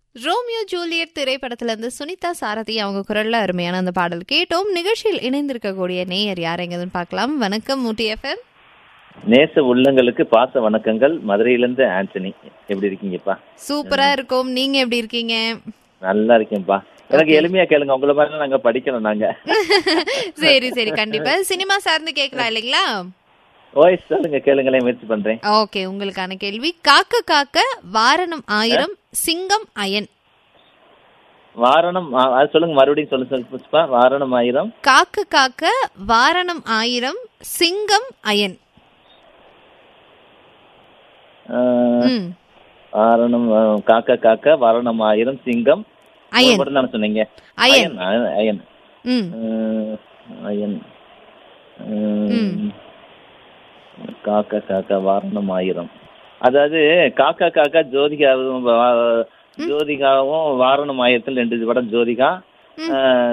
Romeo Juliet திரைப்படத்துல இருந்து சுனிதா சாரதி அவங்க குரல்ல அருமையான அந்த பாடல் கேட்டோம் நிகழ்ச்சியில் இணைந்திருக்கக்கூடிய நேயர் யாரெங்கன்னு பார்க்கலாம் வணக்கம் ஊட்டி எஃப்எம் நேச உள்ளங்களுக்கு பாச வணக்கங்கள் மதுரையிலேருந்து ஆண்டனி எப்படி இருக்கீங்கப்பா சூப்பரா இருக்கும் நீங்க எப்படி இருக்கீங்க நல்லா இருக்கேன்ப்பா எனக்கு எளிமையா கேளுங்க உங்களை மாதிரி நாங்க படிக்கணும் நாங்க சரி சரி கண்டிப்பா சினிமா சார்ந்து கேட்கலாம் இல்லைங்களா வாய்ஸ் சொல்லுங்க கேளுங்களேன் முயற்சி பண்றேன் ஓகே உங்களுக்கான கேள்வி காக்க காக்க வாரணம் ஆயிரம் சிங்கம் அயன் வாரணம் ஆ, அது சொல்லுங்க மறுபடியும் சொல்லுங்க சொல்லுங்க புஷ்பா வாரணம் ஆயிரம் காக்க காக்க வாரணம் ஆயிரம் சிங்கம் அயன் ஆ, ம் வாரணம் ஆ, காக்க காக்க வாரணம் ஆயிரம் சிங்கம் அயன் மட்டும் தானே சொன்னீங்க அயன் அயன் அயன் ம் ஆ, அயன் ம். காக்கா காக்கா வாரணம் ஆயிரம் அதாவது காக்கா காக்கா ஜோதிகாவும் வா- ஜோதிகாவும் வாரணம் ஆயிரத்தில் ரெண்டு படம் ஜோதிகா ம். ஆ,